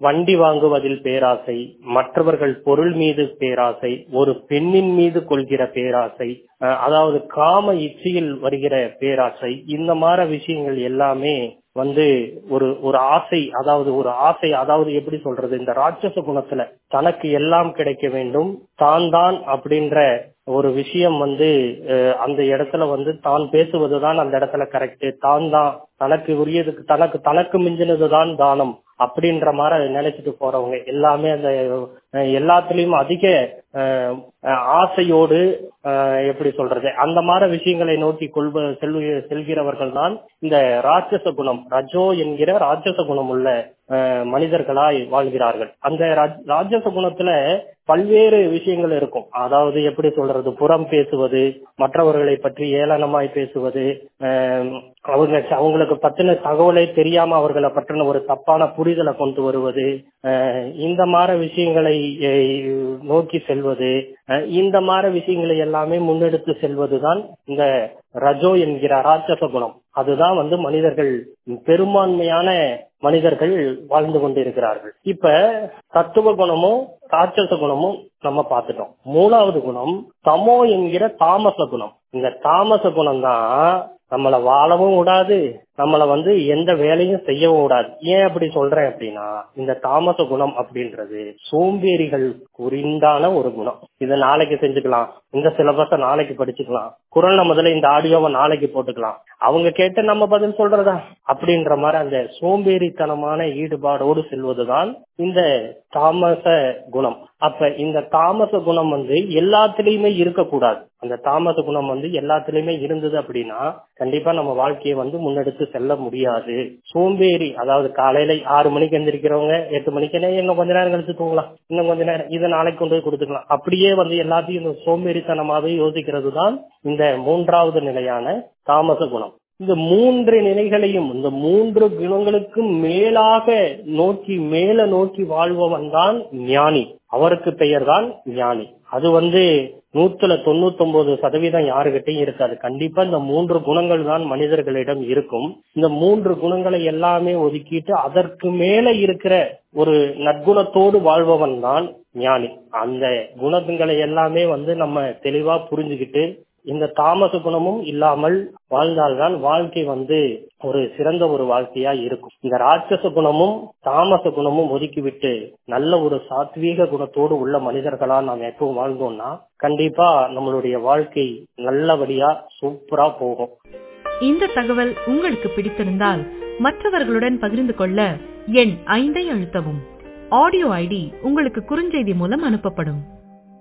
வண்டி வாங்குவதில் பேராசை மற்றவர்கள் பொருள் மீது பேராசை ஒரு பெண்ணின் மீது கொள்கிற பேராசை அஹ், அதாவது காம இச்சையில் வருகிற பேராசை இந்த மாதிரி விஷயங்கள் எல்லாமே வந்து ஒரு ஒரு ஆசை அதாவது ஒரு ஆசை அதாவது எப்படி சொல்றது இந்த ராட்சச குணத்துல தனக்கு எல்லாம் கிடைக்க வேண்டும் தான் தான் அப்படின்ற ஒரு விஷயம் வந்து அஹ், அந்த இடத்துல வந்து தான் பேசுவதுதான் அந்த இடத்துல கரெக்ட் தான் தான் தனக்கு உரியதுக்கு தனக்கு தனக்கு மிஞ்சினதுதான் தானம் அப்படின்ற மாதிரி நினைச்சிட்டு போறவங்க எல்லாமே அந்த அஹ், எல்லாத்துலயும் அதிக அஹ், அஹ், ஆசையோடு அஹ், எப்படி சொல்றது அந்த மாதிரி விஷயங்களை நோக்கி கொள்வ செல்வ செல்கிறவர்கள் தான் இந்த ராட்சச குணம் ரஜோ என்கிற ராட்சச குணம் உள்ள அஹ், மனிதர்களாய் வாழ்கிறார்கள் அந்த ராஜ்- ராட்சச குணத்துல பல்வேறு விஷயங்கள் இருக்கும் அதாவது எப்படி சொல்றது புறம் பேசுவது மற்றவர்களை பற்றி ஏளனமாய் பேசுவது அஹ், அவங்க அவங்களுக்கு பத்தின தகவலே தெரியாம அவர்களை பற்றின ஒரு தப்பான புரிதலை கொண்டு வருவது அஹ், இந்த மாதிரி விஷயங்களை அஹ், நோக்கி செல்வது அஹ், இந்த மாதிரி விஷயங்களை எல்லாமே முன்னெடுத்து செல்வதுதான் இந்த ரஜோ என்கிற ராட்சச குணம் அதுதான் வந்து மனிதர்கள் பெரும்பான்மையான மனிதர்கள் வாழ்ந்து கொண்டிருக்கிறார்கள் இப்ப தத்துவ குணமும் ராட்சச குணமும் நம்ம பார்த்துட்டோம் மூணாவது குணம் தமோ என்கிற தாமச குணம் இந்த தாமச குணம் தான் நம்மள வாழவும் விடாது நம்மள வந்து எந்த வேலையும் செய்யவும் விடாது ஏன் அப்படி சொல்றேன் அப்படின்னா இந்த தாமச குணம் அப்படின்றது சோம்பேறிகள் குறிந்தான ஒரு குணம் இதை நாளைக்கு செஞ்சுக்கலாம் இந்த சிலபஸ நாளைக்கு படிச்சுக்கலாம் குரல்ல முதல்ல இந்த ஆடியோவை நாளைக்கு போட்டுக்கலாம் அவங்க கேட்டு நம்ம பதில் சொல்றதா அப்படின்ற மாதிரி அந்த சோம்பேறித்தனமான ஈடுபாடோடு செல்வதுதான் இந்த தாமச குணம் அப்ப இந்த தாமச குணம் வந்து எல்லாத்துலயுமே இருக்கக்கூடாது அந்த தாமச குணம் வந்து எல்லாத்துலயுமே இருந்தது அப்படின்னா கண்டிப்பா நம்ம வாழ்க்கையை வந்து முன்னெடுத்து செல்ல முடியாது சோம்பேறி அதாவது காலையில ஆறு மணிக்கு எந்திரிக்கிறவங்க எட்டு மணிக்கு "என்ன, இன்னும் கொஞ்ச நேரம் கழிச்சு தூங்கலாம் இன்னும் கொஞ்ச நேரம் இதை நாளைக்கு கொண்டு போய் கொடுத்துக்கலாம் அப்படியே வந்து எல்லாத்தையும் இந்த சோம்பேறித்தனமாவே யோசிக்கிறது தான் இந்த மூன்றாவது நிலையான தாமச குணம் இந்த மூன்று நிலைகளையும் இந்த மூன்று குணங்களுக்கும் மேலாக நோக்கி மேல நோக்கி வாழ்பவன் தான் ஞானி அவருக்கு பெயர் தான் ஞானி அது வந்து நூத்துல தொண்ணூத்தி ஒன்பது சதவீதம் யாருகிட்டையும் இருக்காது கண்டிப்பா இந்த மூன்று குணங்கள் தான் மனிதர்களிடம் இருக்கும் இந்த மூன்று குணங்களை எல்லாமே ஒதுக்கிட்டு அதற்கு மேல இருக்கிற ஒரு நற்குணத்தோடு வாழ்பவன் தான் ஞானி அந்த குணங்களை எல்லாமே வந்து நம்ம தெளிவா புரிஞ்சுக்கிட்டு இந்த தாமச குணமும் இல்லாமல் வாழ்ந்தால்தான் வாழ்க்கை வந்து ஒரு சிறந்த ஒரு வாழ்க்கையா இருக்கும் இந்த ராட்சச குணமும் தாமச குணமும் ஒதுக்கிவிட்டு நல்ல ஒரு சாத்வீக குணத்தோடு உள்ள மனிதர்களா நாம் எப்பவும் வாழ்ந்தோம்னா கண்டிப்பா நம்மளுடைய வாழ்க்கை நல்லபடியா சூப்பரா போகும் இந்த தகவல் உங்களுக்கு பிடித்திருந்தால் மற்றவர்களுடன் பகிர்ந்து கொள்ள எண் ஐந்தை அழுத்தவும் ஆடியோ ஐடி உங்களுக்கு குறுஞ்செய்தி மூலம் அனுப்பப்படும்